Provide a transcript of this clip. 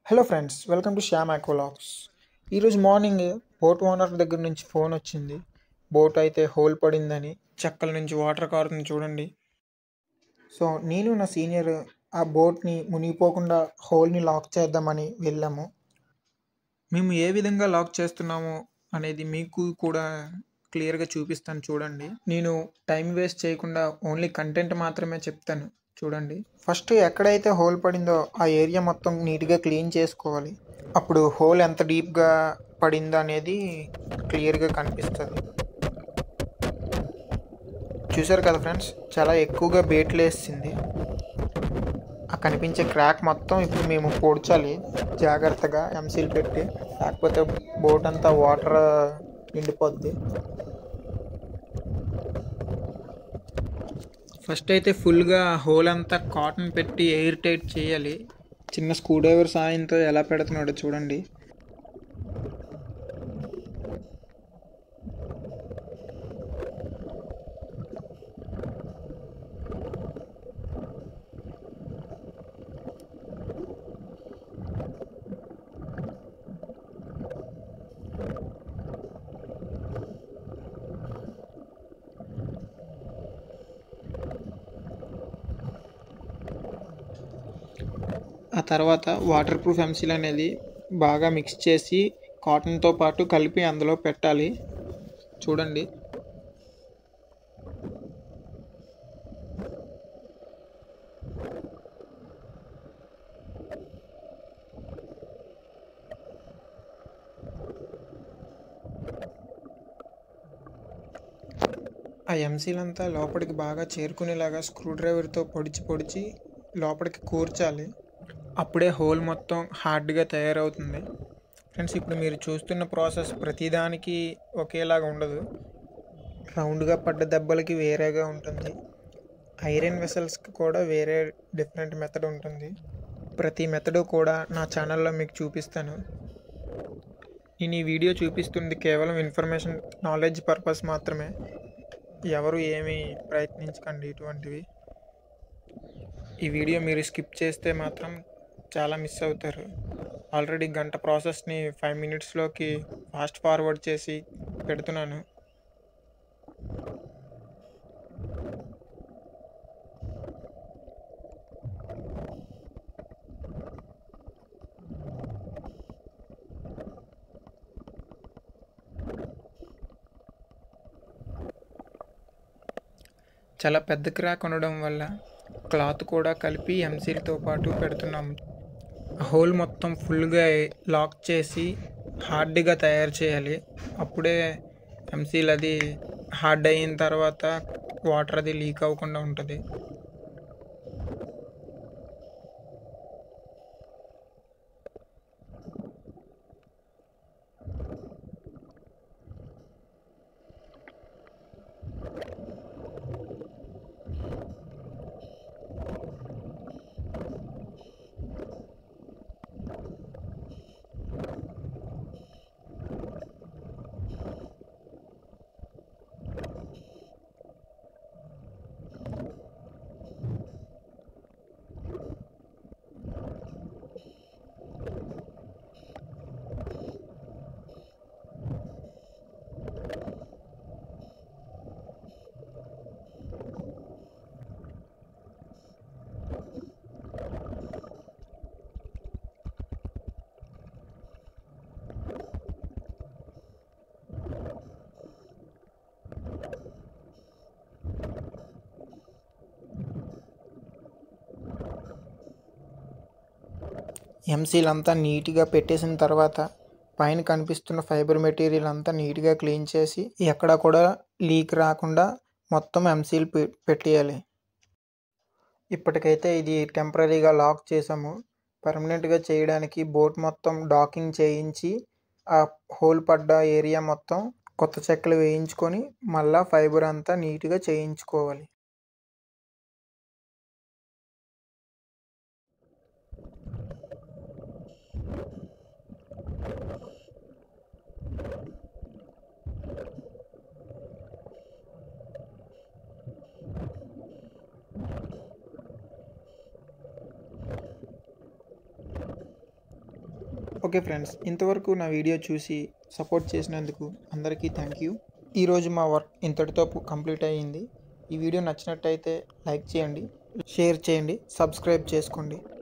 hello friends welcome to Shyam aqua vlogs ఈరోజు morning boat owner దగ్గర నుంచి ఫోన్ వచ్చింది బోట్ అయితే హోల్ పడిందని చెక్కల నుంచి వాటర్ కారుతుంది చూడండి సో నేను నా సీనియర్ ఆ బోట్ని మునిగిపోకుండా హోల్ని లాక్ చేద్దామని వెళ్ళాము మేము ఏ విధంగా లాక్ చేస్తున్నామో అనేది మీకు కూడా క్లియర్గా చూపిస్తాను చూడండి నేను టైం వేస్ట్ చేయకుండా ఓన్లీ కంటెంట్ మాత్రమే చెప్తాను చూడండి ఫస్ట్ ఎక్కడైతే హోల్ పడిందో ఆ ఏరియా మొత్తం నీట్గా క్లీన్ చేసుకోవాలి అప్పుడు హోల్ ఎంత డీప్గా పడిందో అనేది క్లియర్గా కనిపిస్తుంది చూసారు కదా ఫ్రెండ్స్ చాలా ఎక్కువగా బేట్లు వేసింది ఆ కనిపించే క్రాక్ మొత్తం ఇప్పుడు మేము పొడ్చాలి జాగ్రత్తగా ఎంసీల్ పెట్టి లేకపోతే బోట్ అంతా వాటర్ నిండిపోద్ది ఫస్ట్ అయితే ఫుల్గా హోల్ అంతా కాటన్ పెట్టి ఎయిర్ టైట్ చేయాలి చిన్న స్క్రూ డ్రైవర్ సాయంతో ఎలా పెడుతున్నాడో చూడండి ఆ తర్వాత వాటర్ ప్రూఫ్ ఎంసీల్ అనేది బాగా మిక్స్ చేసి కాటన్తో పాటు కలిపి అందులో పెట్టాలి చూడండి ఆ ఎంసీల్ అంతా లోపలికి బాగా చేరుకునేలాగా స్క్రూ డ్రైవర్తో పొడిచి పొడిచి లోపలికి కూర్చాలి అప్పుడే హోల్ మొత్తం హార్డ్గా తయారవుతుంది ఫ్రెండ్స్ ఇప్పుడు మీరు చూస్తున్న ప్రాసెస్ ప్రతిదానికి ఒకేలాగా ఉండదు రౌండ్గా పడ్డ దెబ్బలకి వేరేగా ఉంటుంది ఐరన్ వెసల్స్కి కూడా వేరే డిఫరెంట్ మెథడ్ ఉంటుంది ప్రతి మెథడ్ కూడా నా ఛానల్లో మీకు చూపిస్తాను నేను ఈ వీడియో చూపిస్తుంది కేవలం ఇన్ఫర్మేషన్ నాలెడ్జ్ పర్పస్ మాత్రమే ఎవరు ఏమీ ప్రయత్నించకండి ఇటువంటివి ఈ వీడియో మీరు స్కిప్ చేస్తే మాత్రం చాలా మిస్ అవుతారు ఆల్రెడీ గంట ప్రాసెస్ని ఫైవ్ మినిట్స్లోకి ఫాస్ట్ ఫార్వర్డ్ చేసి పెడుతున్నాను చాలా పెద్ద క్రాక్ ఉండడం వల్ల క్లాత్ కూడా కలిపి ఎంసీల్తో పాటు పెడుతున్నాము హోల్ మొత్తం ఫుల్గా లాక్ చేసి హార్డ్గా తయారు చేయాలి అప్పుడే ఎంసీల్ అది హార్డ్ అయిన తర్వాత వాటర్ అది లీక్ అవ్వకుండా ఉంటుంది ఎంసీల్ అంతా నీట్గా పెట్టేసిన తర్వాత పైన కనిపిస్తున్న ఫైబర్ మెటీరియల్ అంతా నీట్గా క్లీన్ చేసి ఎక్కడ కూడా లీక్ రాకుండా మొత్తం ఎంసీల్ పెట్టేయాలి ఇప్పటికైతే ఇది టెంపరీగా లాక్ చేసాము పర్మనెంట్గా చేయడానికి బోట్ మొత్తం డాకింగ్ చేయించి ఆ హోల్ పడ్డ ఏరియా మొత్తం కొత్త చెక్కలు వేయించుకొని మళ్ళా ఫైబర్ అంతా నీట్గా చేయించుకోవాలి ఓకే ఫ్రెండ్స్ ఇంతవరకు నా వీడియో చూసి సపోర్ట్ చేసినందుకు అందరికీ థ్యాంక్ యూ ఈరోజు మా వర్క్ ఇంతటితో కంప్లీట్ అయ్యింది ఈ వీడియో నచ్చినట్టయితే లైక్ చేయండి షేర్ చేయండి సబ్స్క్రైబ్ చేసుకోండి